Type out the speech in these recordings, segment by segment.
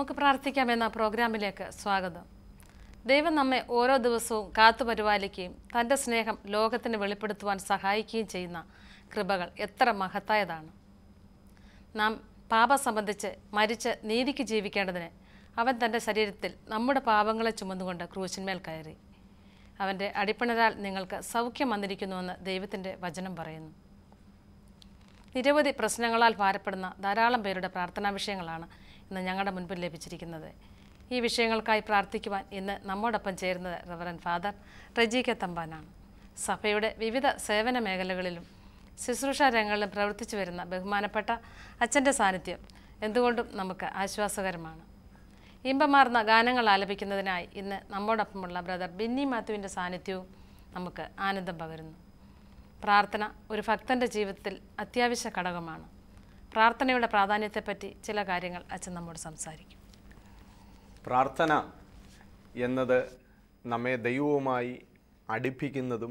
നമുക്ക് പ്രാർത്ഥിക്കാം എന്ന പ്രോഗ്രാമിലേക്ക് സ്വാഗതം ദൈവം നമ്മെ ഓരോ ദിവസവും കാത്തു പരിപാലിക്കുകയും തൻ്റെ സ്നേഹം ലോകത്തിന് വെളിപ്പെടുത്തുവാൻ സഹായിക്കുകയും ചെയ്യുന്ന കൃപകൾ എത്ര മഹത്തായതാണ് നാം പാപം സംബന്ധിച്ച് മരിച്ച് നീതിക്ക് ജീവിക്കേണ്ടതിന് അവൻ തൻ്റെ ശരീരത്തിൽ നമ്മുടെ പാപങ്ങളെ ചുമന്നുകൊണ്ട് ക്രൂശിന്മേൽ കയറി അവൻ്റെ അടിപ്പിണരാൽ നിങ്ങൾക്ക് സൗഖ്യം വന്നിരിക്കുന്നുവെന്ന് ദൈവത്തിൻ്റെ വചനം പറയുന്നു നിരവധി പ്രശ്നങ്ങളാൽ ഭാരപ്പെടുന്ന ധാരാളം പേരുടെ പ്രാർത്ഥനാ വിഷയങ്ങളാണ് ഇന്ന് ഞങ്ങളുടെ മുൻപിൽ ലഭിച്ചിരിക്കുന്നത് ഈ വിഷയങ്ങൾക്കായി പ്രാർത്ഥിക്കുവാൻ ഇന്ന് നമ്മോടൊപ്പം ചേരുന്നത് റവറൻ ഫാദർ റജി കെ തമ്പാനാണ് സഭയുടെ വിവിധ സേവന മേഖലകളിലും ശുശ്രൂഷ രംഗങ്ങളിലും പ്രവർത്തിച്ചു വരുന്ന ബഹുമാനപ്പെട്ട അച്ഛൻ്റെ സാന്നിധ്യം എന്തുകൊണ്ടും നമുക്ക് ആശ്വാസകരമാണ് ഇമ്പമാർന്ന ഗാനങ്ങൾ ആലപിക്കുന്നതിനായി ഇന്ന് നമ്മോടൊപ്പമുള്ള ബ്രദർ ബിന്നി മാത്യുവിൻ്റെ സാന്നിധ്യവും നമുക്ക് ആനന്ദം പകരുന്നു പ്രാർത്ഥന ഒരു ഭക്തൻ്റെ ജീവിതത്തിൽ അത്യാവശ്യ ഘടകമാണ് പ്രാർത്ഥനയുടെ പ്രാധാന്യത്തെപ്പറ്റി ചില കാര്യങ്ങൾ അച്ഛൻ നമ്മോട് സംസാരിക്കും പ്രാർത്ഥന എന്നത് നമ്മെ ദൈവവുമായി അടുപ്പിക്കുന്നതും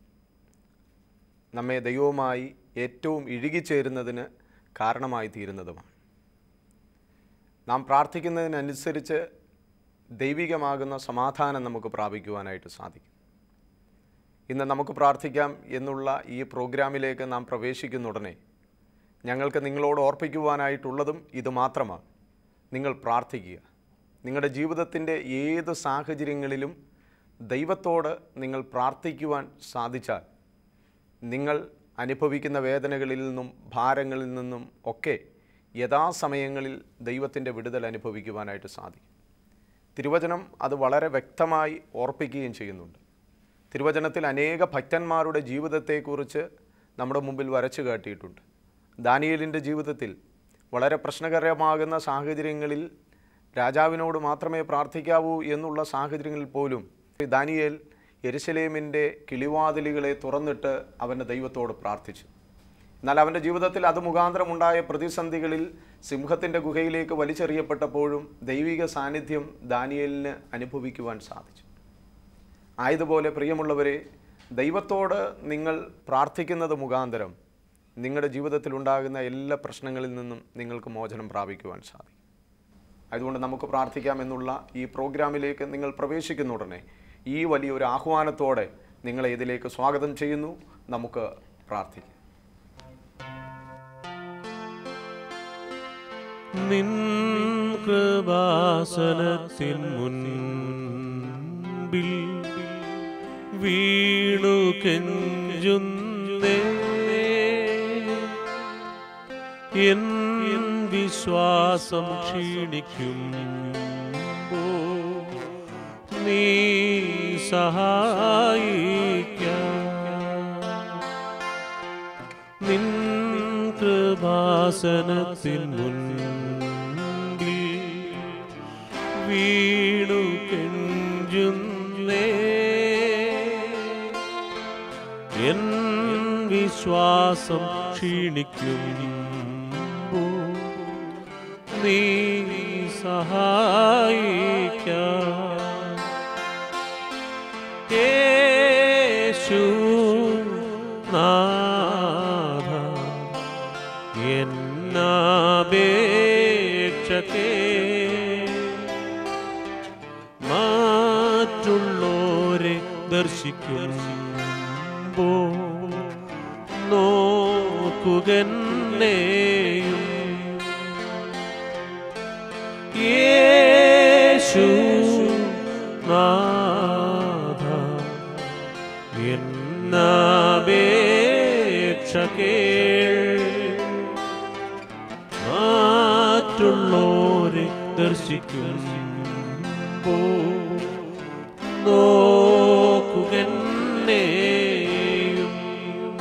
നമ്മെ ദൈവവുമായി ഏറ്റവും ഇഴുകിച്ചേരുന്നതിന് കാരണമായി തീരുന്നതുമാണ് നാം പ്രാർത്ഥിക്കുന്നതിനനുസരിച്ച് ദൈവികമാകുന്ന സമാധാനം നമുക്ക് പ്രാപിക്കുവാനായിട്ട് സാധിക്കും ഇന്ന് നമുക്ക് പ്രാർത്ഥിക്കാം എന്നുള്ള ഈ പ്രോഗ്രാമിലേക്ക് നാം പ്രവേശിക്കുന്ന ഉടനെ ഞങ്ങൾക്ക് നിങ്ങളോട് ഓർപ്പിക്കുവാനായിട്ടുള്ളതും ഇത് മാത്രമാണ് നിങ്ങൾ പ്രാർത്ഥിക്കുക നിങ്ങളുടെ ജീവിതത്തിൻ്റെ ഏത് സാഹചര്യങ്ങളിലും ദൈവത്തോട് നിങ്ങൾ പ്രാർത്ഥിക്കുവാൻ സാധിച്ചാൽ നിങ്ങൾ അനുഭവിക്കുന്ന വേദനകളിൽ നിന്നും ഭാരങ്ങളിൽ നിന്നും ഒക്കെ യഥാസമയങ്ങളിൽ ദൈവത്തിൻ്റെ വിടുതൽ അനുഭവിക്കുവാനായിട്ട് സാധിക്കും തിരുവചനം അത് വളരെ വ്യക്തമായി ഓർപ്പിക്കുകയും ചെയ്യുന്നുണ്ട് തിരുവചനത്തിൽ അനേക ഭക്തന്മാരുടെ ജീവിതത്തെക്കുറിച്ച് നമ്മുടെ മുമ്പിൽ വരച്ചു കാട്ടിയിട്ടുണ്ട് ദാനിയേലിൻ്റെ ജീവിതത്തിൽ വളരെ പ്രശ്നകരമാകുന്ന സാഹചര്യങ്ങളിൽ രാജാവിനോട് മാത്രമേ പ്രാർത്ഥിക്കാവൂ എന്നുള്ള സാഹചര്യങ്ങളിൽ പോലും ദാനിയേൽ യെരുശലേമിൻ്റെ കിളിവാതിലുകളെ തുറന്നിട്ട് അവൻ്റെ ദൈവത്തോട് പ്രാർത്ഥിച്ചു എന്നാൽ അവൻ്റെ ജീവിതത്തിൽ അത് മുഖാന്തരമുണ്ടായ പ്രതിസന്ധികളിൽ സിംഹത്തിൻ്റെ ഗുഹയിലേക്ക് വലിച്ചെറിയപ്പെട്ടപ്പോഴും ദൈവിക സാന്നിധ്യം ദാനിയേലിന് അനുഭവിക്കുവാൻ സാധിച്ചു ആയതുപോലെ പ്രിയമുള്ളവരെ ദൈവത്തോട് നിങ്ങൾ പ്രാർത്ഥിക്കുന്നത് മുഖാന്തരം നിങ്ങളുടെ ജീവിതത്തിൽ ഉണ്ടാകുന്ന എല്ലാ പ്രശ്നങ്ങളിൽ നിന്നും നിങ്ങൾക്ക് മോചനം പ്രാപിക്കുവാൻ സാധിക്കും അതുകൊണ്ട് നമുക്ക് പ്രാർത്ഥിക്കാം എന്നുള്ള ഈ പ്രോഗ്രാമിലേക്ക് നിങ്ങൾ പ്രവേശിക്കുന്ന ഉടനെ ഈ വലിയൊരു ആഹ്വാനത്തോടെ നിങ്ങളെ ഇതിലേക്ക് സ്വാഗതം ചെയ്യുന്നു നമുക്ക് പ്രാർത്ഥിക്കാം നിൻ കൃപാസനത്തിൻ മുൻപിൽ വീണു കെഞ്ചുന്നേ എൻ വിശ്വാസം ക്ഷീണിക്കും നീ സഹായിക്കാം നിൻ കൃപാസനത്തിൻ മുൻപിൽ വീണു കെഞ്ചുന്നേ എൻ വിശ്വാസം ക്ഷീണിക്കും നീ സഹായിക്കാം യേശു നാഥ എന്നാപേക്ഷകേ മറ്റുള്ളോരെ ദർശിക്കുമ്പോ നോക്കുകന്നെയും യേശു നാഥ എന്നാപേക്ഷകേ മറ്റുള്ളോരെ ദർശിക്കുമ്പോ നോക്കുകന്നെയും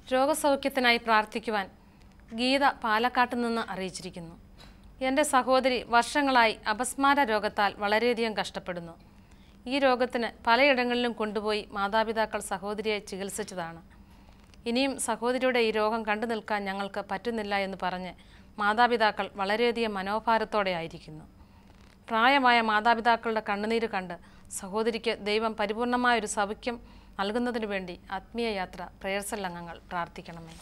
രോഗസൗഖ്യത്തിനായി പ്രാർത്ഥിക്കുവാൻ ഗീത പാലക്കാട്ട് നിന്ന് അറിയിച്ചിരിക്കുന്നു എൻ്റെ സഹോദരി വർഷങ്ങളായി അപസ്മാര രോഗത്താൽ വളരെയധികം കഷ്ടപ്പെടുന്നു ഈ രോഗത്തിന് പലയിടങ്ങളിലും കൊണ്ടുപോയി മാതാപിതാക്കൾ സഹോദരിയെ ചികിത്സിച്ചതാണ് ഇനിയും സഹോദരിയുടെ ഈ രോഗം കണ്ടു നിൽക്കാൻ ഞങ്ങൾക്ക് പറ്റുന്നില്ല എന്ന് പറഞ്ഞ് മാതാപിതാക്കൾ വളരെയധികം മനോഭാരത്തോടെ ആയിരിക്കുന്നു പ്രായമായ മാതാപിതാക്കളുടെ കണ്ണുനീര് കണ്ട് സഹോദരിക്ക് ദൈവം പരിപൂർണമായ ഒരു സൗഖ്യം നൽകുന്നതിനു വേണ്ടി ആത്മീയ യാത്ര പ്രേയർസൽ അംഗങ്ങൾ പ്രാർത്ഥിക്കണമേ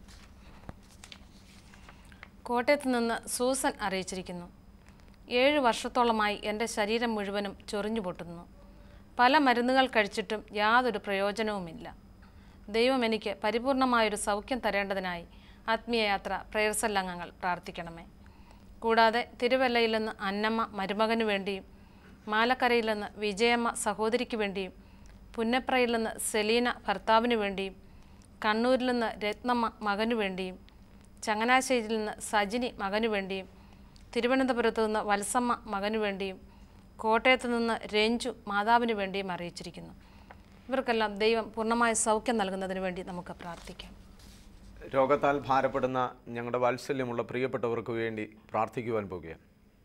കോട്ടയത്ത് നിന്ന് സൂസൻ അറിയിച്ചിരിക്കുന്നു ഏഴ് വർഷത്തോളമായി എൻ്റെ ശരീരം മുഴുവനും ചൊറിഞ്ഞു പൊട്ടുന്നു പല മരുന്നുകൾ കഴിച്ചിട്ടും യാതൊരു പ്രയോജനവുമില്ല ദൈവം എനിക്ക് പരിപൂർണമായൊരു സൗഖ്യം തരേണ്ടതിനായി ആത്മീയ യാത്ര പ്രേയർസൽ അംഗങ്ങൾ പ്രാർത്ഥിക്കണമേ കൂടാതെ തിരുവല്ലയിൽ നിന്ന് അന്നമ്മ മരുമകനു വേണ്ടിയും മാലക്കരയിൽ നിന്ന് വിജയമ്മ സഹോദരിക്ക് വേണ്ടിയും പുന്നപ്രയിൽ നിന്ന് സെലീന ഭർത്താവിന് വേണ്ടിയും കണ്ണൂരിൽ നിന്ന് രത്നമ്മ മകനു വേണ്ടിയും ചങ്ങനാശ്ശേരിയിൽ നിന്ന് സജിനി മകനു വേണ്ടിയും തിരുവനന്തപുരത്ത് നിന്ന് വത്സമ്മ മകനു വേണ്ടിയും കോട്ടയത്ത് നിന്ന് രഞ്ജു മാതാവിന് വേണ്ടിയും അറിയിച്ചിരിക്കുന്നു ഇവർക്കെല്ലാം ദൈവം പൂർണ്ണമായ സൗഖ്യം നൽകുന്നതിന് വേണ്ടി നമുക്ക് പ്രാർത്ഥിക്കാം രോഗത്താൽ ഭാരപ്പെടുന്ന ഞങ്ങളുടെ വാത്സല്യമുള്ള പ്രിയപ്പെട്ടവർക്ക് വേണ്ടി പ്രാർത്ഥിക്കുവാൻ പോകുകയാണ്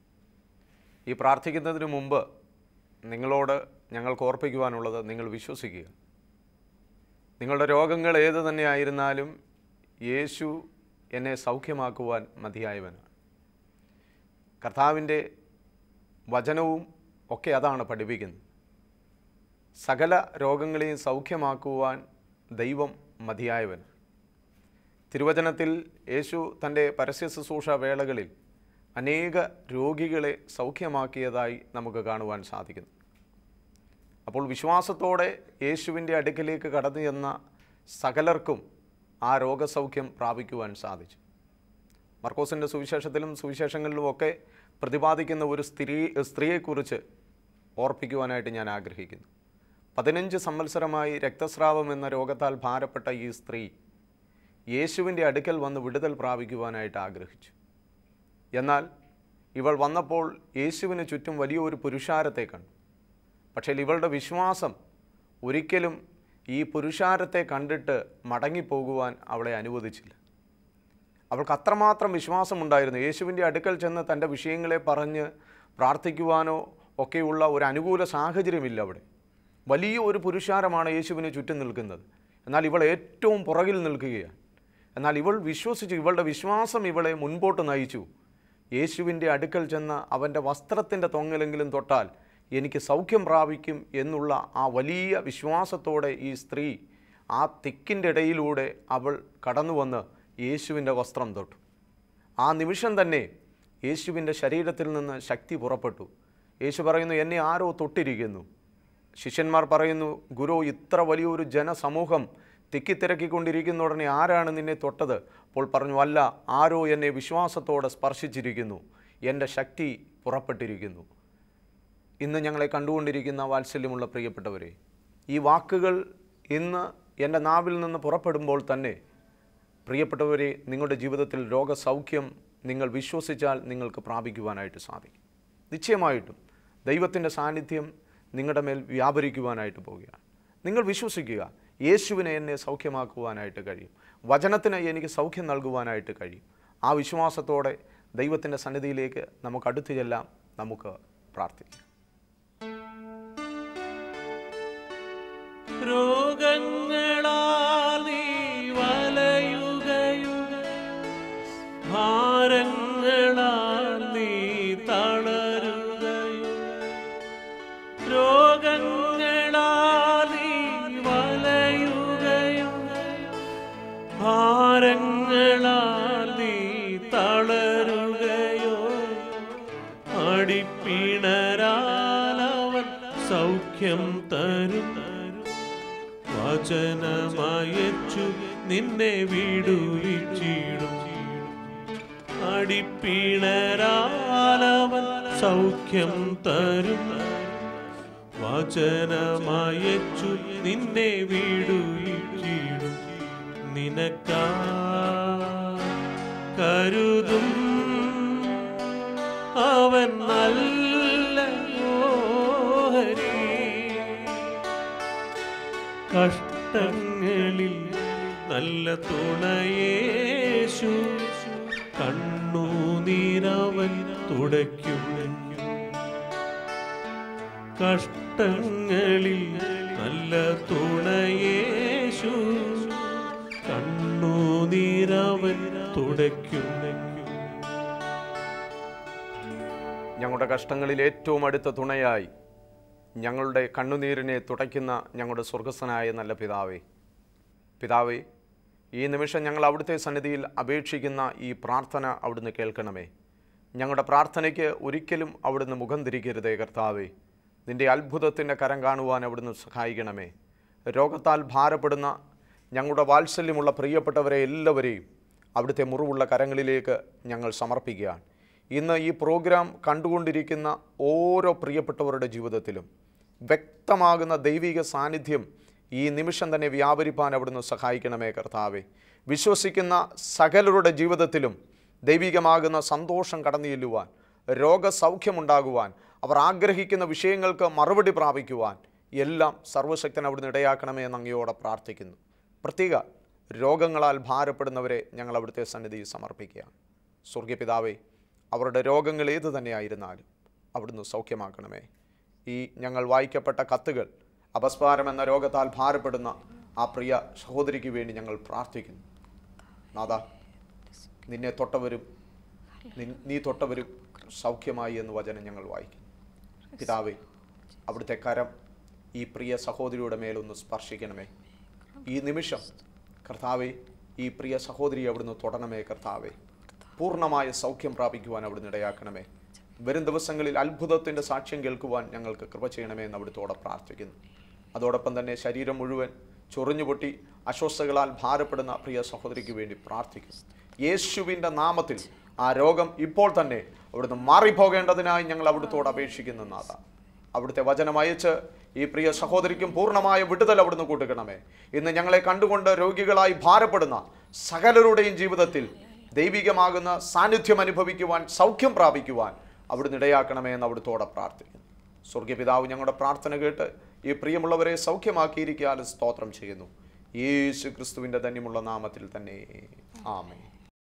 ഈ പ്രാർത്ഥിക്കുന്നതിന് മുമ്പ് നിങ്ങളോട് ഞങ്ങൾക്ക് ഓർപ്പിക്കുവാനുള്ളത് നിങ്ങൾ വിശ്വസിക്കുക നിങ്ങളുടെ രോഗങ്ങൾ ഏത് തന്നെ ആയിരുന്നാലും യേശു എന്നെ സൗഖ്യമാക്കുവാൻ മതിയായവനാണ് കർത്താവിൻ്റെ വചനവും ഒക്കെ അതാണ് പഠിപ്പിക്കുന്നത് സകല രോഗങ്ങളെയും സൗഖ്യമാക്കുവാൻ ദൈവം മതിയായവൻ തിരുവചനത്തിൽ യേശു തൻ്റെ പരസ്യ ശുശ്രൂഷ വേളകളിൽ അനേക രോഗികളെ സൗഖ്യമാക്കിയതായി നമുക്ക് കാണുവാൻ സാധിക്കുന്നു അപ്പോൾ വിശ്വാസത്തോടെ യേശുവിൻ്റെ അടുക്കിലേക്ക് കടന്നു ചെന്ന സകലർക്കും ആ രോഗസൗഖ്യം പ്രാപിക്കുവാൻ സാധിച്ചു മർക്കോസിൻ്റെ സുവിശേഷത്തിലും സുവിശേഷങ്ങളിലുമൊക്കെ പ്രതിപാദിക്കുന്ന ഒരു സ്ത്രീ സ്ത്രീയെക്കുറിച്ച് ഓർപ്പിക്കുവാനായിട്ട് ഞാൻ ആഗ്രഹിക്കുന്നു പതിനഞ്ച് സംവത്സരമായി രക്തസ്രാവം എന്ന രോഗത്താൽ ഭാരപ്പെട്ട ഈ സ്ത്രീ യേശുവിൻ്റെ അടുക്കൽ വന്ന് വിടുതൽ പ്രാപിക്കുവാനായിട്ട് ആഗ്രഹിച്ചു എന്നാൽ ഇവൾ വന്നപ്പോൾ യേശുവിന് ചുറ്റും വലിയൊരു പുരുഷാരത്തെ കണ്ടു പക്ഷേ ഇവളുടെ വിശ്വാസം ഒരിക്കലും ഈ പുരുഷാരത്തെ കണ്ടിട്ട് മടങ്ങിപ്പോകുവാൻ അവളെ അനുവദിച്ചില്ല അവൾക്ക് അത്രമാത്രം വിശ്വാസമുണ്ടായിരുന്നു യേശുവിൻ്റെ അടുക്കൽ ചെന്ന് തൻ്റെ വിഷയങ്ങളെ പറഞ്ഞ് പ്രാർത്ഥിക്കുവാനോ ഒക്കെയുള്ള ഒരു അനുകൂല സാഹചര്യമില്ല അവിടെ വലിയ ഒരു പുരുഷാരമാണ് യേശുവിന് ചുറ്റും നിൽക്കുന്നത് എന്നാൽ ഇവൾ ഏറ്റവും പുറകിൽ നിൽക്കുകയാണ് എന്നാൽ ഇവൾ വിശ്വസിച്ചു ഇവളുടെ വിശ്വാസം ഇവളെ മുൻപോട്ട് നയിച്ചു യേശുവിൻ്റെ അടുക്കൽ ചെന്ന് അവൻ്റെ വസ്ത്രത്തിൻ്റെ തൊങ്ങലെങ്കിലും തൊട്ടാൽ എനിക്ക് സൗഖ്യം പ്രാപിക്കും എന്നുള്ള ആ വലിയ വിശ്വാസത്തോടെ ഈ സ്ത്രീ ആ തിക്കിൻ്റെ ഇടയിലൂടെ അവൾ കടന്നു വന്ന് യേശുവിൻ്റെ വസ്ത്രം തൊട്ടു ആ നിമിഷം തന്നെ യേശുവിൻ്റെ ശരീരത്തിൽ നിന്ന് ശക്തി പുറപ്പെട്ടു യേശു പറയുന്നു എന്നെ ആരോ തൊട്ടിരിക്കുന്നു ശിഷ്യന്മാർ പറയുന്നു ഗുരു ഇത്ര വലിയൊരു ജനസമൂഹം തിക്കിത്തിരക്കിക്കൊണ്ടിരിക്കുന്ന ഉടനെ ആരാണ് നിന്നെ തൊട്ടത് അപ്പോൾ പറഞ്ഞു അല്ല ആരോ എന്നെ വിശ്വാസത്തോടെ സ്പർശിച്ചിരിക്കുന്നു എൻ്റെ ശക്തി പുറപ്പെട്ടിരിക്കുന്നു ഇന്ന് ഞങ്ങളെ കണ്ടുകൊണ്ടിരിക്കുന്ന വാത്സല്യമുള്ള പ്രിയപ്പെട്ടവരെ ഈ വാക്കുകൾ ഇന്ന് എൻ്റെ നാവിൽ നിന്ന് പുറപ്പെടുമ്പോൾ തന്നെ പ്രിയപ്പെട്ടവരെ നിങ്ങളുടെ ജീവിതത്തിൽ രോഗസൗഖ്യം നിങ്ങൾ വിശ്വസിച്ചാൽ നിങ്ങൾക്ക് പ്രാപിക്കുവാനായിട്ട് സാധിക്കും നിശ്ചയമായിട്ടും ദൈവത്തിൻ്റെ സാന്നിധ്യം നിങ്ങളുടെ മേൽ വ്യാപരിക്കുവാനായിട്ട് പോവുകയാണ് നിങ്ങൾ വിശ്വസിക്കുക യേശുവിനെ എന്നെ സൗഖ്യമാക്കുവാനായിട്ട് കഴിയും വചനത്തിന് എനിക്ക് സൗഖ്യം നൽകുവാനായിട്ട് കഴിയും ആ വിശ്വാസത്തോടെ ദൈവത്തിൻ്റെ സന്നിധിയിലേക്ക് നമുക്ക് അടുത്തു ചെല്ലാം നമുക്ക് പ്രാർത്ഥിക്കാം രോഗങ്ങളാൽ നീ വലയുകയും ഭാരങ്ങളാൽ നീ തളരുകയും രോഗങ്ങളാൽ നീ വലയുകയും ഭാരങ്ങളാൽ നീ തളരുകയോ അടിപ്പിണരാലവൻ സൗഖ്യം തരും വചനമയച്ചു നിന്നെ വിടുവിച്ചിടും അടിപ്പിണരാലവൻ സൗഖ്യം തരും വചനമയച്ചു നിന്നെ വിടുവിച്ചിടും നിനക്കാ കരുതും അവൻ നല്ല ഓഹരി കഷ്ടങ്ങളിൽ നല്ല തുണയേശു കണ്ണുനീരവൻ തുടയ്ക്കും കഷ്ടങ്ങളിൽ നല്ല തുണയേശു കണ്ണുനീരവൻ തുടയ്ക്കും ഞങ്ങളുടെ കഷ്ടങ്ങളിൽ ഏറ്റവും അടുത്ത തുണയായി ഞങ്ങളുടെ കണ്ണുനീരിനെ തുടയ്ക്കുന്ന ഞങ്ങളുടെ സ്വർഗസ്വനായ നല്ല പിതാവേ പിതാവേ ഈ നിമിഷം ഞങ്ങൾ അവിടുത്തെ സന്നിധിയിൽ അപേക്ഷിക്കുന്ന ഈ പ്രാർത്ഥന അവിടുന്ന് കേൾക്കണമേ ഞങ്ങളുടെ പ്രാർത്ഥനയ്ക്ക് ഒരിക്കലും അവിടുന്ന് മുഖം തിരിക്കരുതേ കർത്താവേ നിന്റെ അത്ഭുതത്തിൻ്റെ കരം കാണുവാൻ അവിടുന്ന് സഹായിക്കണമേ രോഗത്താൽ ഭാരപ്പെടുന്ന ഞങ്ങളുടെ വാത്സല്യമുള്ള പ്രിയപ്പെട്ടവരെ എല്ലാവരെയും അവിടുത്തെ മുറിവുള്ള കരങ്ങളിലേക്ക് ഞങ്ങൾ സമർപ്പിക്കുകയാണ് ഇന്ന് ഈ പ്രോഗ്രാം കണ്ടുകൊണ്ടിരിക്കുന്ന ഓരോ പ്രിയപ്പെട്ടവരുടെ ജീവിതത്തിലും വ്യക്തമാകുന്ന ദൈവിക സാന്നിധ്യം ഈ നിമിഷം തന്നെ വ്യാപരിപ്പാൻ അവിടുന്ന് സഹായിക്കണമേ കർത്താവെ വിശ്വസിക്കുന്ന സകലരുടെ ജീവിതത്തിലും ദൈവികമാകുന്ന സന്തോഷം കടന്നു ചെല്ലുവാൻ രോഗസൗഖ്യമുണ്ടാകുവാൻ അവർ ആഗ്രഹിക്കുന്ന വിഷയങ്ങൾക്ക് മറുപടി പ്രാപിക്കുവാൻ എല്ലാം സർവശക്തൻ അവിടുന്ന് ഇടയാക്കണമേ എന്ന് അങ്ങയോടെ പ്രാർത്ഥിക്കുന്നു പ്രത്യേക രോഗങ്ങളാൽ ഭാരപ്പെടുന്നവരെ ഞങ്ങൾ അവിടുത്തെ സന്നിധിയിൽ സമർപ്പിക്കുകയാണ് സ്വർഗീയപിതാവേ അവരുടെ രോഗങ്ങൾ ഏതു തന്നെയായിരുന്നാലും അവിടുന്ന് സൗഖ്യമാക്കണമേ ഈ ഞങ്ങൾ വായിക്കപ്പെട്ട കത്തുകൾ അപസ്മാരം എന്ന രോഗത്താൽ ഭാരപ്പെടുന്ന ആ പ്രിയ സഹോദരിക്ക് വേണ്ടി ഞങ്ങൾ പ്രാർത്ഥിക്കുന്നു നാഥ നിന്നെ തൊട്ടവരും നിൻ- നീ തൊട്ടവരും സൗഖ്യമായി എന്ന് വചനം ഞങ്ങൾ വായിക്കുന്നു പിതാവേ അവിടുത്തെ കരം ഈ പ്രിയ സഹോദരിയുടെ മേലൊന്ന് സ്പർശിക്കണമേ ഈ നിമിഷം കർത്താവെ ഈ പ്രിയ സഹോദരി അവിടുന്ന് തൊടണമേ കർത്താവെ പൂർണ്ണമായ സൗഖ്യം പ്രാപിക്കുവാൻ അവിടുന്ന് ഇടയാക്കണമേ വരും ദിവസങ്ങളിൽ അത്ഭുതത്തിൻ്റെ സാക്ഷ്യം കേൾക്കുവാൻ ഞങ്ങൾക്ക് കൃപ ചെയ്യണമേ എന്ന് അവിടുത്തോടെ പ്രാർത്ഥിക്കുന്നു അതോടൊപ്പം തന്നെ ശരീരം മുഴുവൻ ചൊറിഞ്ഞുപൊട്ടി അസ്വസ്ഥകളാൽ ഭാരപ്പെടുന്ന പ്രിയ സഹോദരിക്ക് വേണ്ടി പ്രാർത്ഥിക്കുന്നു യേശുവിൻ്റെ നാമത്തിൽ ആ രോഗം ഇപ്പോൾ തന്നെ അവിടുന്ന് മാറിപ്പോകേണ്ടതിനായി ഞങ്ങൾ അവിടുത്തോട് അപേക്ഷിക്കുന്നു നാഥ അവിടുത്തെ വചനം അയച്ച് ഈ പ്രിയ സഹോദരിക്കും പൂർണ്ണമായ വിടുതൽ അവിടുന്ന് കൂട്ടുകണമേ ഇന്ന് ഞങ്ങളെ കണ്ടുകൊണ്ട് രോഗികളായി ഭാരപ്പെടുന്ന സകലരുടെയും ജീവിതത്തിൽ ദൈവികമാകുന്ന സാന്നിധ്യം അനുഭവിക്കുവാൻ സൗഖ്യം പ്രാപിക്കുവാൻ അവിടുന്ന് ഇടയാക്കണമേ എന്ന് അവിടുത്തോടെ പ്രാർത്ഥിക്കുന്നു സ്വർഗീയപിതാവ് ഞങ്ങളുടെ പ്രാർത്ഥന കേട്ട് ഈ പ്രിയമുള്ളവരെ സൗഖ്യമാക്കിയിരിക്കാനും സ്തോത്രം ചെയ്യുന്നു യേശു ക്രിസ്തുവിൻ്റെ ധന്യമുള്ള നാമത്തിൽ തന്നെ ആമേ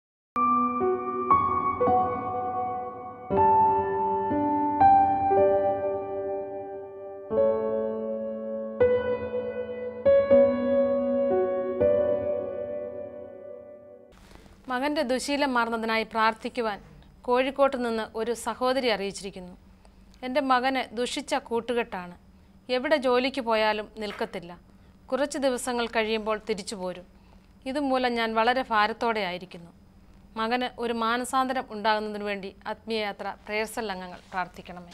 മകൻ്റെ ദുശീലം മാറുന്നതിനായി പ്രാർത്ഥിക്കുവാൻ കോഴിക്കോട്ട് നിന്ന് ഒരു സഹോദരി അറിയിച്ചിരിക്കുന്നു എൻ്റെ മകന് ദുഷിച്ച കൂട്ടുകെട്ടാണ് എവിടെ ജോലിക്ക് പോയാലും നിൽക്കത്തില്ല കുറച്ച് ദിവസങ്ങൾ കഴിയുമ്പോൾ തിരിച്ചു പോരും ഇതുമൂലം ഞാൻ വളരെ ഭാരത്തോടെ ആയിരിക്കുന്നു മകന് ഒരു മാനസാന്തരം ഉണ്ടാകുന്നതിന് വേണ്ടി ആത്മീയയാത്ര പ്രേയർസൽ അംഗങ്ങൾ പ്രാർത്ഥിക്കണമേ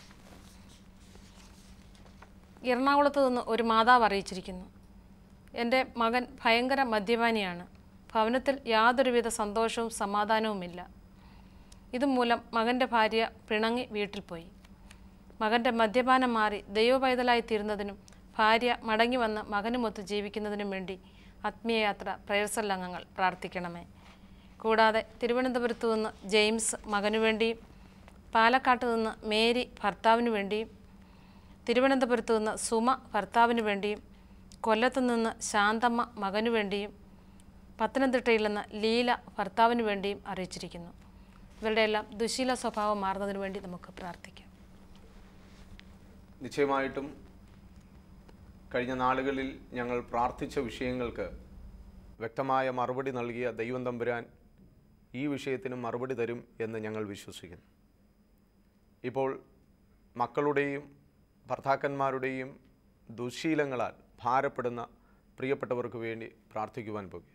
എറണാകുളത്ത് നിന്ന് ഒരു മാതാവ് അറിയിച്ചിരിക്കുന്നു എൻ്റെ മകൻ ഭയങ്കര മദ്യപാനിയാണ് ഭവനത്തിൽ യാതൊരുവിധ സന്തോഷവും സമാധാനവുമില്ല ഇതുമൂലം മകൻ്റെ ഭാര്യ പിണങ്ങി വീട്ടിൽ പോയി മകൻ്റെ മദ്യപാനം മാറി ദൈവപൈതലായി തീരുന്നതിനും ഭാര്യ മടങ്ങി വന്ന് മകനുമൊത്ത് ജീവിക്കുന്നതിനും വേണ്ടി ആത്മീയയാത്ര പ്രേയർസൽ അംഗങ്ങൾ പ്രാർത്ഥിക്കണമേ കൂടാതെ തിരുവനന്തപുരത്ത് നിന്ന് ജെയിംസ് മകനു വേണ്ടിയും പാലക്കാട്ട് നിന്ന് മേരി ഭർത്താവിന് വേണ്ടിയും തിരുവനന്തപുരത്ത് നിന്ന് സുമ ഭർത്താവിന് വേണ്ടിയും കൊല്ലത്ത് നിന്ന് ശാന്തമ്മ മകനു വേണ്ടിയും പത്തനംതിട്ടയിൽ നിന്ന് ലീല ഭർത്താവിന് വേണ്ടിയും അറിയിച്ചിരിക്കുന്നു ഇവരുടെ എല്ലാം ദുശീല സ്വഭാവം മാറുന്നതിന് വേണ്ടി നമുക്ക് പ്രാർത്ഥിക്കാം നിശ്ചയമായിട്ടും കഴിഞ്ഞ നാളുകളിൽ ഞങ്ങൾ പ്രാർത്ഥിച്ച വിഷയങ്ങൾക്ക് വ്യക്തമായ മറുപടി നൽകിയ ദൈവം തമ്പുരാൻ ഈ വിഷയത്തിനും മറുപടി തരും എന്ന് ഞങ്ങൾ വിശ്വസിക്കുന്നു ഇപ്പോൾ മക്കളുടെയും ഭർത്താക്കന്മാരുടെയും ദുശീലങ്ങളാൽ ഭാരപ്പെടുന്ന പ്രിയപ്പെട്ടവർക്ക് വേണ്ടി പ്രാർത്ഥിക്കുവാൻ പോകുക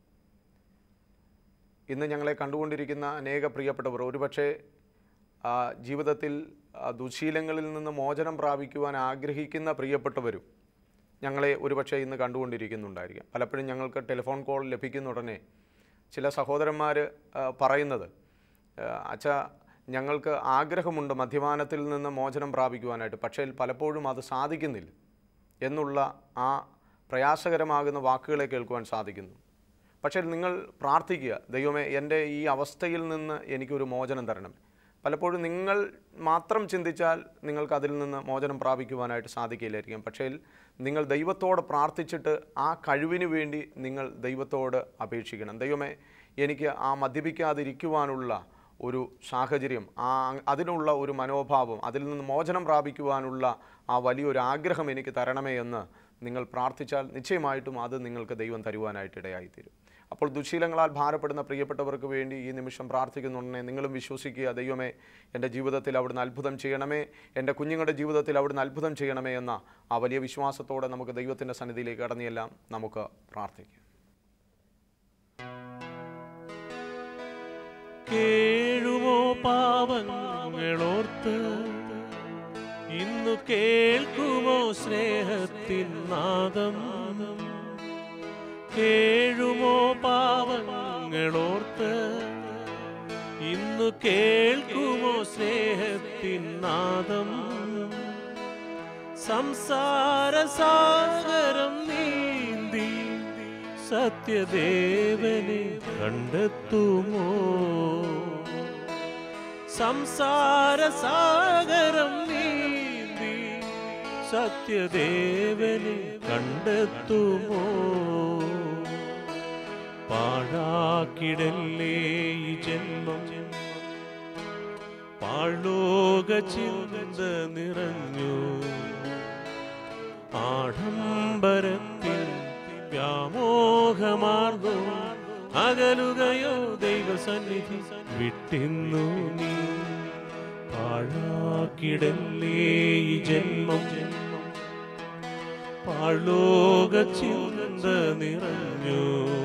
ഇന്ന് ഞങ്ങളെ കണ്ടുകൊണ്ടിരിക്കുന്ന അനേക പ്രിയപ്പെട്ടവർ ഒരുപക്ഷെ ആ, ജീവിതത്തിൽ ആ, ദുശീലങ്ങളിൽ നിന്ന് മോചനം പ്രാപിക്കുവാൻ ആഗ്രഹിക്കുന്ന പ്രിയപ്പെട്ടവരും ഞങ്ങളെ ഒരുപക്ഷെ ഇന്ന് കണ്ടുകൊണ്ടിരിക്കുന്നുണ്ടായിരിക്കാം പലപ്പോഴും ഞങ്ങൾക്ക് ടെലിഫോൺ കോൾ ലഭിക്കുന്ന ഉടനെ ചില സഹോദരന്മാർ പറയുന്നത് അച്ഛ ഞങ്ങൾക്ക് ആഗ്രഹമുണ്ട് മദ്യപാനത്തിൽ നിന്ന് മോചനം പ്രാപിക്കുവാനായിട്ട് പക്ഷേ പലപ്പോഴും അത് സാധിക്കുന്നില്ല എന്നുള്ള ആ പ്രയാസകരമാകുന്ന വാക്കുകളെ കേൾക്കുവാൻ സാധിക്കുന്നു പക്ഷേ നിങ്ങൾ പ്രാർത്ഥിക്കുക ദൈവമേ എൻ്റെ ഈ അവസ്ഥയിൽ നിന്ന് എനിക്കൊരു മോചനം തരണം പലപ്പോഴും നിങ്ങൾ മാത്രം ചിന്തിച്ചാൽ നിങ്ങൾക്ക് അതിൽ നിന്ന് മോചനം പ്രാപിക്കുവാനായിട്ട് സാധിക്കില്ലായിരിക്കും പക്ഷേ നിങ്ങൾ ദൈവത്തോട് പ്രാർത്ഥിച്ചിട്ട് ആ കഴിവിന് വേണ്ടി നിങ്ങൾ ദൈവത്തോട് അപേക്ഷിക്കണം ദൈവമേ എനിക്ക് ആ മദ്യപിക്കാതിരിക്കുവാനുള്ള ഒരു സാഹചര്യം ആ അതിനുള്ള ഒരു മനോഭാവം അതിൽ നിന്ന് മോചനം പ്രാപിക്കുവാനുള്ള ആ വലിയൊരു ആഗ്രഹം എനിക്ക് തരണമേ എന്ന് നിങ്ങൾ പ്രാർത്ഥിച്ചാൽ നിശ്ചയമായിട്ടും അത് നിങ്ങൾക്ക് ദൈവം തരുവാനായിട്ട് ഇടയായിത്തീരും അപ്പോൾ ദുശീലങ്ങളാൽ ഭാരപ്പെടുന്ന പ്രിയപ്പെട്ടവർക്ക് വേണ്ടി ഈ നിമിഷം പ്രാർത്ഥിക്കുന്നുണ്ടെന്നെ നിങ്ങളും വിശ്വസിക്കുക ദൈവമേ എൻ്റെ ജീവിതത്തിൽ അവിടുന്ന് അത്ഭുതം ചെയ്യണമേ എൻ്റെ കുഞ്ഞുങ്ങളുടെ ജീവിതത്തിൽ അവിടുന്ന് അത്ഭുതം ചെയ്യണമേ എന്ന ആ വലിയ വിശ്വാസത്തോടെ നമുക്ക് ദൈവത്തിൻ്റെ സന്നിധിയിലേക്ക് കടന്നിയെല്ലാം നമുക്ക് പ്രാർത്ഥിക്കാം കേഴുമോ പാവങ്ങളോർത്ത് ഇന്നു കേൾക്കുമോ സ്നേഹത്തിൻ നാദം കേഴുമോ പാവങ്ങളോർത്ത് ഇന്നു കേൾക്കുമോ സ്നേഹത്തിൻ നാദം സംസാര സാഗരം നീന്തി സത്യദേവനെ കണ്ടെത്തുമോ സംസാര സാഗരം നീന്തി സത്യദേവനെ കണ്ടെത്തുമോ പാഴാക്കിടല്ലേ ഈ ജന്മം പാഴോക ചിന്ത നിറഞ്ഞു ആഡംബരത്തിൽ വ്യാമോഹമാർന്നു അകലുകയോ ദൈവസന്നിധി വിട്ടിന്നു നീ പാഴാക്കിടല്ലേ ഈ ജന്മം പാഴോക ചിന്ത നിറഞ്ഞു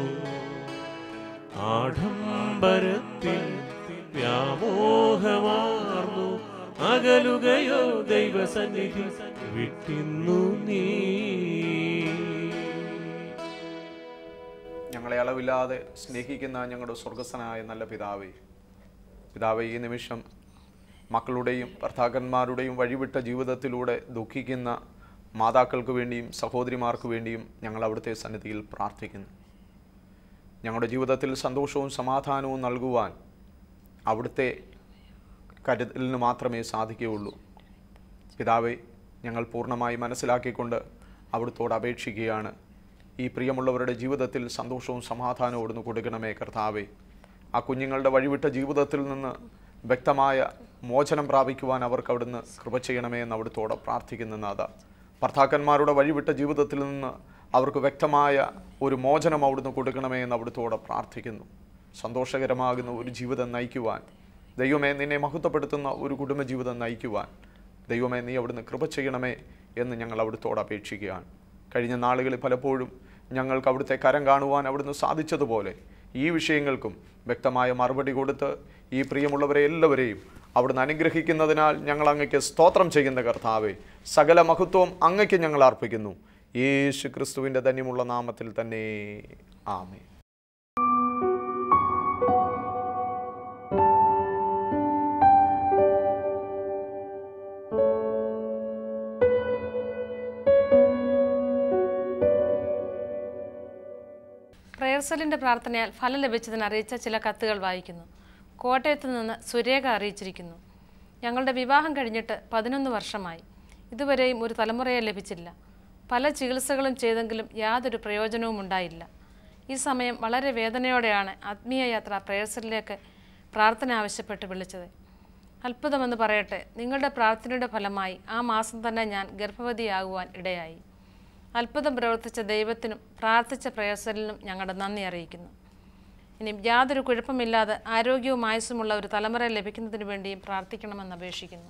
ആഡംബരത്തിൽ വ്യാമോഹമാർന്നു അകലുകയോ ദൈവസന്നിധി വിട്ടിന്നു നീ ഞങ്ങളെ അളവില്ലാതെ സ്നേഹിക്കുന്ന ഞങ്ങളുടെ സ്വർഗസ്ഥനായ നല്ല പിതാവേ പിതാവേ ഈ നിമിഷം മക്കളുടെയും ഭർത്താക്കന്മാരുടെയും വഴിവിട്ട ജീവിതത്തിലൂടെ ദുഃഖിക്കുന്ന മാതാക്കൾക്ക് വേണ്ടിയും സഹോദരിമാർക്ക് വേണ്ടിയും ഞങ്ങൾ അവിടുത്തെ സന്നിധിയിൽ പ്രാർത്ഥിക്കുന്നു ഞങ്ങളുടെ ജീവിതത്തിൽ സന്തോഷവും സമാധാനവും നൽകുവാൻ അവിടുത്തെ കരുതലിന് മാത്രമേ സാധിക്കുകയുള്ളൂ പിതാവെ ഞങ്ങൾ പൂർണ്ണമായി മനസ്സിലാക്കിക്കൊണ്ട് അവിടുത്തോട് അപേക്ഷിക്കുകയാണ് ഈ പ്രിയമുള്ളവരുടെ ജീവിതത്തിൽ സന്തോഷവും സമാധാനവും അവിടുന്ന് കൊടുക്കണമേ കർത്താവെ ആ കുഞ്ഞുങ്ങളുടെ വഴിവിട്ട ജീവിതത്തിൽ നിന്ന് വ്യക്തമായ മോചനം പ്രാപിക്കുവാൻ അവർക്ക് അവിടുന്ന് കൃപ ചെയ്യണമേ എന്ന് അവിടുത്തോട് പ്രാർത്ഥിക്കുന്ന നാഥ ഭർത്താക്കന്മാരുടെ വഴിവിട്ട ജീവിതത്തിൽ നിന്ന് അവർക്ക് വ്യക്തമായ ഒരു മോചനം അവിടുന്ന് കൊടുക്കണമേ എന്ന് അവിടുത്തോട് പ്രാർത്ഥിക്കുന്നു സന്തോഷകരമാകുന്ന ഒരു ജീവിതം നയിക്കുവാൻ ദൈവമേ നിന്നെ മഹത്വപ്പെടുത്തുന്ന ഒരു കുടുംബജീവിതം നയിക്കുവാൻ ദൈവമേ നീ അവിടുന്ന് കൃപ ചെയ്യണമേ എന്ന് ഞങ്ങൾ അവിടുത്തോട് അപേക്ഷിക്കുകയാണ് കഴിഞ്ഞ നാളുകളിൽ പലപ്പോഴും ഞങ്ങൾക്ക് അവിടുത്തെ കരം കാണുവാൻ അവിടുന്ന് സാധിച്ചതുപോലെ ഈ വിഷയങ്ങൾക്കും വ്യക്തമായ മറുപടി കൊടുത്ത് ഈ പ്രിയമുള്ളവരെ എല്ലാവരെയും അവിടുന്ന് അനുഗ്രഹിക്കുന്നതിനാൽ ഞങ്ങൾ അങ്ങയ്ക്ക് സ്തോത്രം ചെയ്യുന്ന കർത്താവെ സകല മഹത്വവും അങ്ങയ്ക്ക് ഞങ്ങൾ അർപ്പിക്കുന്നു യേശു ക്രിസ്തുവിൻ്റെ ധന്യമുള്ള നാമത്തിൽ തന്നെ ആമേ പ്രയർ സെല്ലിൻ്റെ പ്രാർത്ഥനയാൽ ഫലം ലഭിച്ചതിന് അറിയിച്ച ചില കത്തുകൾ വായിക്കുന്നു കോട്ടയത്ത് നിന്ന് സുരേഖ അറിയിച്ചിരിക്കുന്നു ഞങ്ങളുടെ വിവാഹം കഴിഞ്ഞിട്ട് പതിനൊന്ന് വർഷമായി ഇതുവരെയും ഒരു തലമുറയെ ലഭിച്ചില്ല പല ചികിത്സകളും ചെയ്തെങ്കിലും യാതൊരു പ്രയോജനവും ഉണ്ടായില്ല ഈ സമയം വളരെ വേദനയോടെയാണ് ആത്മീയ യാത്ര പ്രയർ സെല്ലിലേക്ക് പ്രാർത്ഥന ആവശ്യപ്പെട്ട് വിളിച്ചത് അത്ഭുതമെന്ന് പറയട്ടെ നിങ്ങളുടെ പ്രാർത്ഥനയുടെ ഫലമായി ആ മാസം തന്നെ ഞാൻ ഗർഭവതിയാകുവാൻ ഇടയായി അത്ഭുതം പ്രവർത്തിച്ച ദൈവത്തിനും പ്രാർത്ഥിച്ച പ്രയസലിനും ഞങ്ങളുടെ നന്ദി അറിയിക്കുന്നു ഇനി യാതൊരു കുഴപ്പമില്ലാതെ ആരോഗ്യവും ആയുസ്സുമുള്ള ഒരു തലമുറ ലഭിക്കുന്നതിന് വേണ്ടിയും പ്രാർത്ഥിക്കണമെന്ന് അപേക്ഷിക്കുന്നു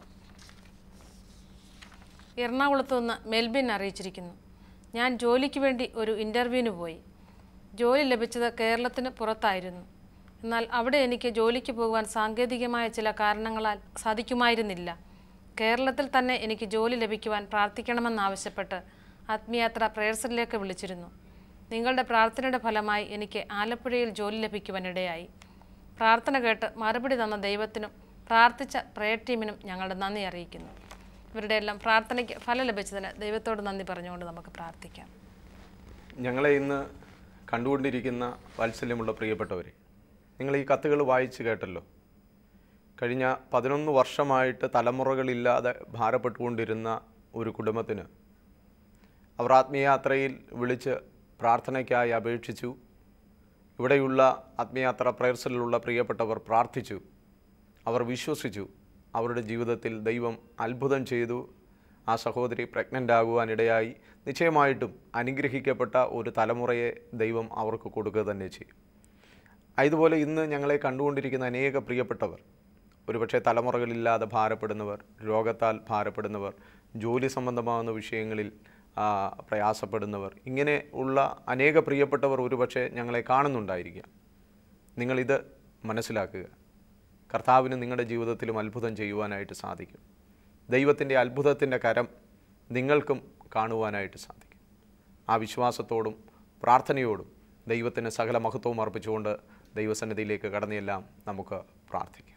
എറണാകുളത്ത് നിന്ന് മെൽബിൻ അറിയിച്ചിരിക്കുന്നു ഞാൻ ജോലിക്ക് വേണ്ടി ഒരു ഇൻ്റർവ്യൂവിന് പോയി ജോലി ലഭിച്ചത് കേരളത്തിന് പുറത്തായിരുന്നു എന്നാൽ അവിടെ എനിക്ക് ജോലിക്ക് പോകുവാൻ സാങ്കേതികമായ ചില കാരണങ്ങളാൽ സാധിക്കുമായിരുന്നില്ല കേരളത്തിൽ തന്നെ എനിക്ക് ജോലി ലഭിക്കുവാൻ പ്രാർത്ഥിക്കണമെന്നാവശ്യപ്പെട്ട് ആത്മീയാത്ര പ്രേയർസിലേക്ക് വിളിച്ചിരുന്നു നിങ്ങളുടെ പ്രാർത്ഥനയുടെ ഫലമായി എനിക്ക് ആലപ്പുഴയിൽ ജോലി ലഭിക്കുവാനിടയായി പ്രാർത്ഥന കേട്ട് മറുപടി തന്ന ദൈവത്തിനും പ്രാർത്ഥിച്ച പ്രേയർ ടീമിനും ഞങ്ങളുടെ നന്ദി അറിയിക്കുന്നു ഇവരുടെ എല്ലാം പ്രാർത്ഥനയ്ക്ക് ഫലം ലഭിച്ചതിന് ദൈവത്തോട് നന്ദി പറഞ്ഞുകൊണ്ട് നമുക്ക് പ്രാർത്ഥിക്കാം ഞങ്ങളെ ഇന്ന് കണ്ടുകൊണ്ടിരിക്കുന്ന വാത്സല്യമുള്ള പ്രിയപ്പെട്ടവരെ നിങ്ങൾ ഈ കത്തുകൾ വായിച്ചു കേട്ടല്ലോ കഴിഞ്ഞ പതിനൊന്ന് വർഷമായിട്ട് തലമുറകളില്ലാതെ ഭാരപ്പെട്ടുകൊണ്ടിരുന്ന ഒരു കുടുംബത്തിന് അവർ ആത്മീയാത്രയിൽ വിളിച്ച് പ്രാർത്ഥനയ്ക്കായി അപേക്ഷിച്ചു ഇവിടെയുള്ള ആത്മീയാത്ര പ്രയർസലിലുള്ള പ്രിയപ്പെട്ടവർ പ്രാർത്ഥിച്ചു അവർ വിശ്വസിച്ചു അവരുടെ ജീവിതത്തിൽ ദൈവം അത്ഭുതം ചെയ്തു ആ സഹോദരി പ്രഗ്നൻ്റ് ആകുവാനിടയായി നിശ്ചയമായിട്ടും അനുഗ്രഹിക്കപ്പെട്ട ഒരു തലമുറയെ ദൈവം അവർക്ക് കൊടുക്കുക തന്നെ ചെയ്യും അതുപോലെ ഇന്ന് ഞങ്ങളെ കണ്ടുകൊണ്ടിരിക്കുന്ന അനേക പ്രിയപ്പെട്ടവർ ഒരുപക്ഷെ തലമുറകളില്ലാതെ ഭാരപ്പെടുന്നവർ രോഗത്താൽ ഭാരപ്പെടുന്നവർ ജോലി സംബന്ധമാകുന്ന വിഷയങ്ങളിൽ ആ, പ്രയാസപ്പെടുന്നവർ ഇങ്ങനെ ഉള്ള അനേക പ്രിയപ്പെട്ടവർ ഒരുപക്ഷെ ഞങ്ങളെ കാണുന്നുണ്ടായിരിക്കാം നിങ്ങളിത് മനസ്സിലാക്കുക കർത്താവിന് നിങ്ങളുടെ ജീവിതത്തിലും അത്ഭുതം ചെയ്യുവാനായിട്ട് സാധിക്കും ദൈവത്തിൻ്റെ അത്ഭുതത്തിൻ്റെ കരം നിങ്ങൾക്കും കാണുവാനായിട്ട് സാധിക്കും ആ വിശ്വാസത്തോടും പ്രാർത്ഥനയോടും ദൈവത്തിന് സകല മഹത്വവും അർപ്പിച്ചുകൊണ്ട് ദൈവസന്നിധിയിലേക്ക് കടന്നെല്ലാം നമുക്ക് പ്രാർത്ഥിക്കാം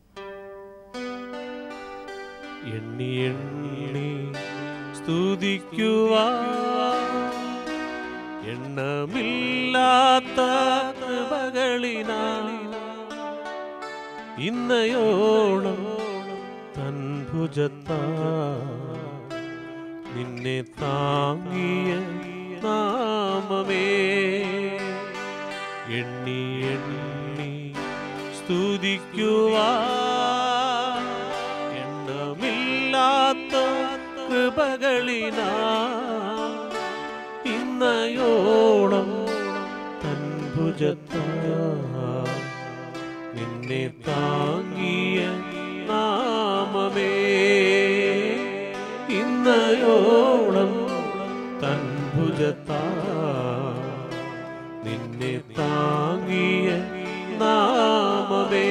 എണ്ണി എണ്ണി സ്തുതിക്കുവാ എണ്ണമില്ലാത്ത കൃപകളിനാ ഇന്നയോളം തൻ ഭുജത്താ നിന്നെ താങ്ങിയ നാമമേ എണ്ണി എണ്ണി സ്തുതിക്കുവാ എണ്ണമില്ലാത്ത കൃപകളിനാ ഇന്നയോളം തൻ ഭുജത്താ നിന്നെ താങ്ങിയ നാമമേ ഇന്നയോളം തൻ ഭുജത്താ നിന്നെ താങ്ങിയ നാമമേ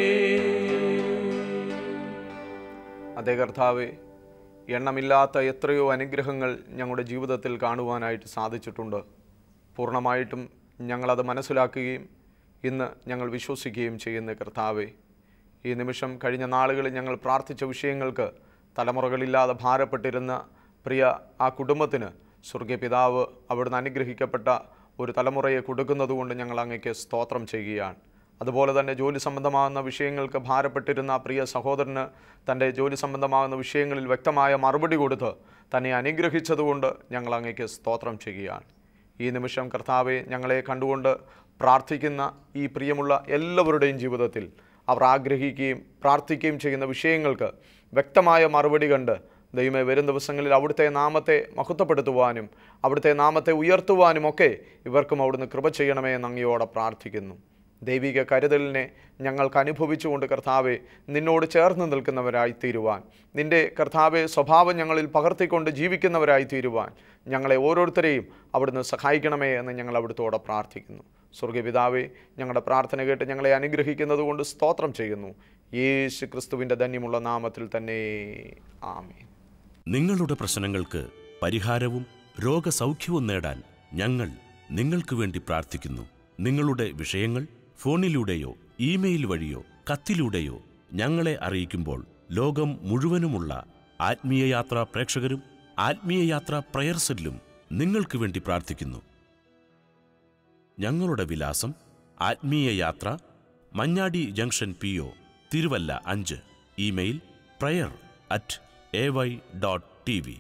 അതേ കർത്താവെ എണ്ണമില്ലാത്ത എത്രയോ അനുഗ്രഹങ്ങൾ ഞങ്ങളുടെ ജീവിതത്തിൽ കാണുവാനായിട്ട് സാധിച്ചിട്ടുണ്ട് പൂർണ്ണമായിട്ടും ഞങ്ങളത് മനസ്സിലാക്കുകയും ഇന്ന് ഞങ്ങൾ വിശ്വസിക്കുകയും ചെയ്യുന്ന കർത്താവെ ഈ നിമിഷം കഴിഞ്ഞ നാളുകളിൽ ഞങ്ങൾ പ്രാർത്ഥിച്ച വിഷയങ്ങൾക്ക് തലമുറകളില്ലാതെ ഭാരപ്പെട്ടിരുന്ന പ്രിയ ആ കുടുംബത്തിന് സ്വർഗീയ പിതാവ് അവിടുന്ന് അനുഗ്രഹിക്കപ്പെട്ട ഒരു തലമുറയെ കൊടുക്കുന്നതുകൊണ്ട് ഞങ്ങൾ അങ്ങയ്ക്ക് സ്തോത്രം ചെയ്യുകയാണ് അതുപോലെ തന്നെ ജോലി സംബന്ധമാകുന്ന വിഷയങ്ങൾക്ക് ഭാരപ്പെട്ടിരുന്ന ആ പ്രിയ സഹോദരന് തൻ്റെ ജോലി സംബന്ധമാകുന്ന വിഷയങ്ങളിൽ വ്യക്തമായ മറുപടി കൊടുത്ത് തന്നെ അനുഗ്രഹിച്ചതുകൊണ്ട് ഞങ്ങൾ അങ്ങയ്ക്ക് സ്തോത്രം ചെയ്യുകയാണ് ഈ നിമിഷം കർത്താവെ ഞങ്ങളെ കണ്ടുകൊണ്ട് പ്രാർത്ഥിക്കുന്ന ഈ പ്രിയമുള്ള എല്ലാവരുടെയും ജീവിതത്തിൽ അവർ ആഗ്രഹിക്കുകയും പ്രാർത്ഥിക്കുകയും ചെയ്യുന്ന വിഷയങ്ങൾക്ക് വ്യക്തമായ മറുപടി കണ്ട് ദൈവമേ വരും ദിവസങ്ങളിൽ അവിടുത്തെ നാമത്തെ മഹത്വപ്പെടുത്തുവാനും അവിടുത്തെ നാമത്തെ ഉയർത്തുവാനും ഒക്കെ ഇവർക്കും അവിടുന്ന് കൃപ ചെയ്യണമേ എന്ന് അങ്ങയോടെ പ്രാർത്ഥിക്കുന്നു ദൈവിക കരുതലിനെ ഞങ്ങൾക്ക് അനുഭവിച്ചുകൊണ്ട് കർത്താവെ നിന്നോട് ചേർന്ന് നിൽക്കുന്നവരായി തീരുവാൻ നിൻ്റെ കർത്താവെ സ്വഭാവം ഞങ്ങളിൽ പകർത്തിക്കൊണ്ട് ജീവിക്കുന്നവരായി തീരുവാൻ ഞങ്ങളെ ഓരോരുത്തരെയും അവിടുന്ന് സഹായിക്കണമേ എന്ന് ഞങ്ങൾ അവിടുത്തോടെ പ്രാർത്ഥിക്കുന്നു സ്വർഗപിതാവെ ഞങ്ങളുടെ പ്രാർത്ഥന കേട്ട് ഞങ്ങളെ അനുഗ്രഹിക്കുന്നത് കൊണ്ട് സ്തോത്രം ചെയ്യുന്നു യേശു ക്രിസ്തുവിൻ്റെ ധന്യമുള്ള നാമത്തിൽ തന്നെ ആമേൻ നിങ്ങളുടെ പ്രശ്നങ്ങൾക്ക് പരിഹാരവും രോഗസൗഖ്യവും നേടാൻ ഞങ്ങൾ നിങ്ങൾക്ക് വേണ്ടി പ്രാർത്ഥിക്കുന്നു നിങ്ങളുടെ വിഷയങ്ങൾ ഫോണിലൂടെയോ ഇമെയിൽ വഴിയോ കത്തിലൂടെയോ ഞങ്ങളെ അറിയിക്കുമ്പോൾ ലോകം മുഴുവനുമുള്ള ആത്മീയയാത്രാ പ്രേക്ഷകരും ആത്മീയയാത്രാ പ്രയർസെല്ലും നിങ്ങൾക്ക് വേണ്ടി പ്രാർത്ഥിക്കുന്നു ഞങ്ങളുടെ വിലാസം ആത്മീയ യാത്ര Manjadi junction P O Thiruvalla അഞ്ച് email prayer at A Y dot T V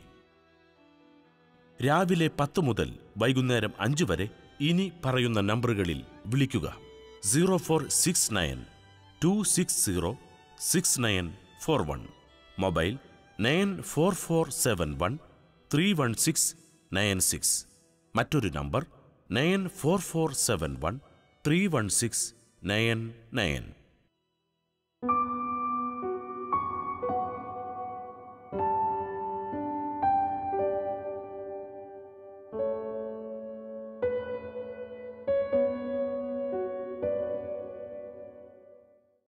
രാവിലെ പത്ത് മുതൽ വൈകുന്നേരം അഞ്ച് വരെ ഇനി പറയുന്ന നമ്പറുകളിൽ വിളിക്കുക zero four six nine two six zero six nine four one mobile nine four four seven one three one six nine six മറ്റൊരു number nine four four seven one three one six nine nine